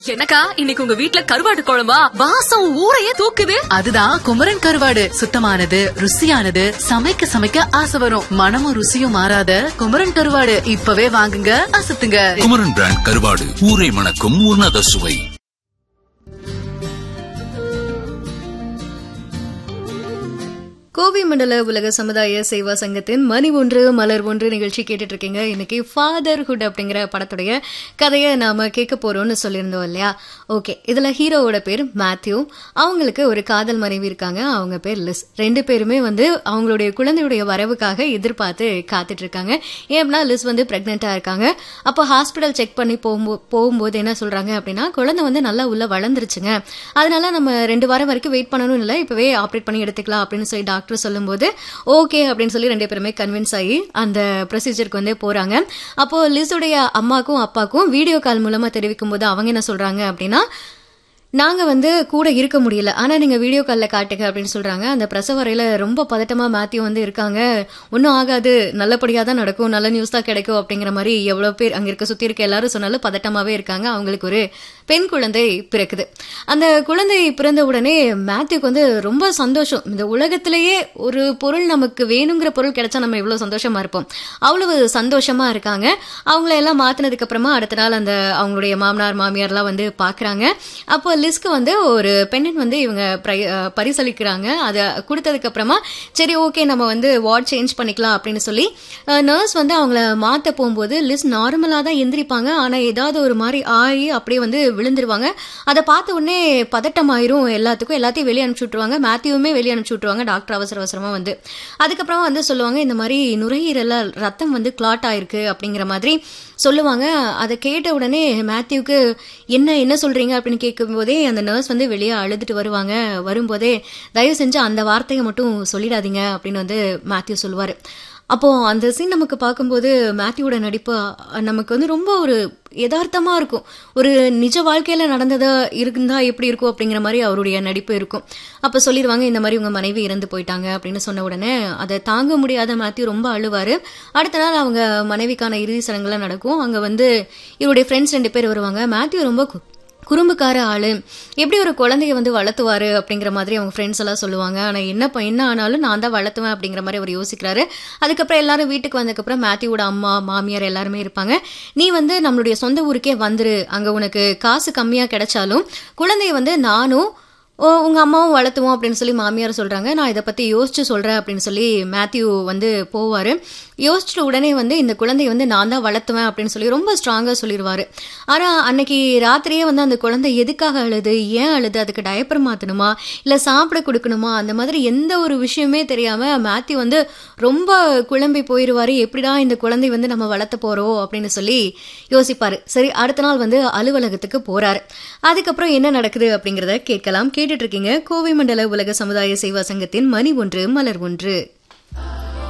என்னக்கா இன்னைக்கு உங்க வீட்ல கருவாடு குழம்பா வாசம் ஊரையே தூக்குது அதுதான் குமரன் கருவாடு சுத்தமானது ருசியானது சமைக்க சமைக்க ஆசை வரும் மனமும் ருசியும் மாறாத குமரன் கருவாடு இப்பவே வாங்குங்க அசத்துங்க குமரன் பிராண்ட் கருவாடு ஊரை மணக்கும் உன்னத சுவை கோவை மண்டல உலக சமுதாய சேவா சங்கத்தின் மணி ஒன்று மலர் ஒன்று நிகழ்ச்சி கேட்டுட்டு இருக்கீங்க இன்னைக்கு ஃபாதர்ஹுட் அப்படிங்கிற படத்துடைய கதையை நாம கேட்க போறோம்னு சொல்லியிருந்தோம் இல்லையா ஓகே இதுல ஹீரோவோட பேர் மேத்யூ அவங்களுக்கு ஒரு காதல் மனைவி இருக்காங்க அவங்க பேர் லிஸ் ரெண்டு பேருமே வந்து அவங்களுடைய குழந்தையுடைய வரவுக்காக எதிர்பார்த்து காத்துட்டு இருக்காங்க ஏன்னா லிஸ் வந்து பிரெக்னெண்டா இருக்காங்க அப்போ ஹாஸ்பிட்டல் செக் பண்ணி போகும்போ போகும்போது என்ன சொல்றாங்க அப்படின்னா குழந்தை வந்து நல்லா உள்ள வளர்ந்துருச்சுங்க அதனால நம்ம ரெண்டு வாரம் வரைக்கும் வெயிட் பண்ணணும் இல்லை இப்பவே ஆப்ரேட் பண்ணி எடுத்துக்கலாம் அப்படின்னு சொல்லி டாக்டர் சொல்லும்போது ஓகே அப்படின்னு சொல்லி ரெண்டு பேருமே கன்வின்ஸ் ஆகி அந்த ப்ரொசீஜருக்கு வந்து போறாங்க அப்போ லிஸுடைய அம்மாக்கும் அப்பாக்கும் வீடியோ கால் மூலமா தெரிவிக்கும் போது அவங்க என்ன சொல்றாங்க அப்படின்னா நாங்க வந்து கூட இருக்க முடியல ஆனா நீங்க வீடியோ கால்ல காட்டுங்க அப்படின்னு சொல்றாங்க அந்த பிரசவ அறையில ரொம்ப பதட்டமா மேத்யூ வந்து இருக்காங்க ஒன்றும் ஆகாது நல்லபடியா தான் நடக்கும் நல்ல நியூஸ் தான் கிடைக்கும் அப்படிங்கிற மாதிரி எவ்வளவு பேர் அங்க இருக்க சுத்தி இருக்க எல்லாரும் சொன்னாலும் பதட்டமாவே இருக்காங்க அவங்களுக்கு ஒரு பெண் குழந்தை பிறக்குது அந்த குழந்தை பிறந்த உடனே மேத்யூக்கு வந்து ரொம்ப சந்தோஷம் இந்த உலகத்திலேயே ஒரு பொருள் நமக்கு வேணுங்கிற பொருள் கிடைச்சா நம்ம இவ்வளவு சந்தோஷமா இருப்போம் அவ்வளவு சந்தோஷமா இருக்காங்க அவங்கள எல்லாம் மாத்தினதுக்கு அப்புறமா அடுத்த நாள் அந்த அவங்களுடைய மாமனார் மாமியார்லாம் வந்து பாக்குறாங்க அப்போ லிஸ்க்கு வந்து ஒரு பெண்ணன் வந்து இவங்க பிரை- அஹ் பரிசளிக்கிறாங்க அதை கொடுத்ததுக்கு அப்புறமா சரி ஓகே நம்ம வந்து வார்ட் சேஞ்ச் பண்ணிக்கலாம் அப்படின்னு சொல்லி நர்ஸ் வந்து அவங்கள மாத்த போகும்போது லிஸ் நார்மலா தான் எந்திரிப்பாங்க ஆனா ஏதாவது ஒரு மாதிரி ஆகி அப்படியே வந்து விழுந்துருவாங்க அதை பார்த்த உடனே பதட்டமாயிரும் எல்லாத்துக்கும் எல்லாத்தையும் வெளியே அனுப்பிச்சு விட்டுருவாங்க மேத்யூவுமே வெளியே அனுப்பிச்சு விட்டுருவாங்க டாக்டர் அவசர அவசரமா வந்து அதுக்கப்புறமா வந்து சொல்லுவாங்க இந்த மாதிரி நுரையீரல ரத்தம் வந்து கிளாட் ஆயிருக்கு அப்படிங்கிற மாதிரி சொல்லுவாங்க அதை கேட்ட உடனே மேத்யூக்கு என்ன என்ன சொல்றீங்க அப்படின்னு கேட்கும்போதே அந்த நர்ஸ் வந்து வெளியே அழுதுட்டு வருவாங்க வரும்போதே தயவு செஞ்சு அந்த வார்த்தையை மட்டும் சொல்லிடாதீங்க அப்படின்னு வந்து மேத்யூ சொல்லுவாரு அப்போ அந்த சீன் நமக்கு பார்க்கும்போது மேத்யூவோட நடிப்பு அஹ், நமக்கு வந்து ரொம்ப ஒரு யதார்த்தமா இருக்கும் ஒரு நிஜ வாழ்க்கையில நடந்ததா இருந்தா எப்படி இருக்கும் அப்படிங்கிற மாதிரி அவருடைய நடிப்பு இருக்கும் அப்ப சொல்லிடுவாங்க இந்த மாதிரி உங்க மனைவி இறந்து போயிட்டாங்க அப்படின்னு சொன்ன உடனே அதை தாங்க முடியாத மேத்யூ ரொம்ப அழுவாரு அடுத்த நாள் அவங்க மனைவிக்கான இறுதி சடங்குலாம் நடக்கும் அங்க வந்து இவருடைய ஃப்ரெண்ட்ஸ் ரெண்டு பேர் வருவாங்க மேத்யூ ரொம்ப கு- குறும்புக்கார ஆளு எப்படி ஒரு குழந்தைய வந்து வளர்த்துவாரு அப்படிங்கிற மாதிரி அவங்க ஃப்ரெண்ட்ஸ் எல்லாம் சொல்லுவாங்க ஆனா என்ன ப- என்ன ஆனாலும் நான் தான் வளர்த்துவேன் அப்படிங்கிற மாதிரி அவர் யோசிக்கிறாரு அதுக்கப்புறம் எல்லாரும் வீட்டுக்கு வந்ததுக்கப்புறம் மேத்யூவோட அம்மா மாமியார் எல்லாருமே இருப்பாங்க நீ வந்து நம்மளுடைய சொந்த ஊருக்கே வந்துரு அங்க உனக்கு காசு கம்மியா கிடைச்சாலும் குழந்தைய வந்து நானும் ஓ உங்க அம்மாவும் வளர்த்துவோம் அப்படின்னு சொல்லி மாமியார் சொல்றாங்க நான் இதை பத்தி யோசிச்சு சொல்றேன் அப்படின்னு சொல்லி மேத்யூ வந்து போவாரு யோசிச்சுட்டு உடனே வந்து இந்த குழந்தைய வந்து நான் தான் வளர்த்துவேன் அப்படின்னு சொல்லி ரொம்ப ஸ்ட்ராங்கா சொல்லிடுவாரு ஆனா அன்னைக்கு ராத்திரியே வந்து அந்த குழந்தை எதுக்காக அழுது ஏன் அழுது அதுக்கு டயப்பர் மாத்தணுமா இல்ல சாப்பிட கொடுக்கணுமா அந்த மாதிரி எந்த ஒரு விஷயமே தெரியாம மேத்யூ வந்து ரொம்ப குழம்பி போயிடுவாரு எப்படிடா இந்த குழந்தை வந்து நம்ம வளர்த்த போறோம் அப்படின்னு சொல்லி யோசிப்பாரு சரி அடுத்த நாள் வந்து அலுவலகத்துக்கு போறாரு அதுக்கப்புறம் என்ன நடக்குது அப்படிங்கறத கேட்கலாம் கேட்டுட்டு இருக்கீங்க கோவை மண்டல உலக சமுதாய சேவா சங்கத்தின் மணி ஒன்று மலர் ஒன்று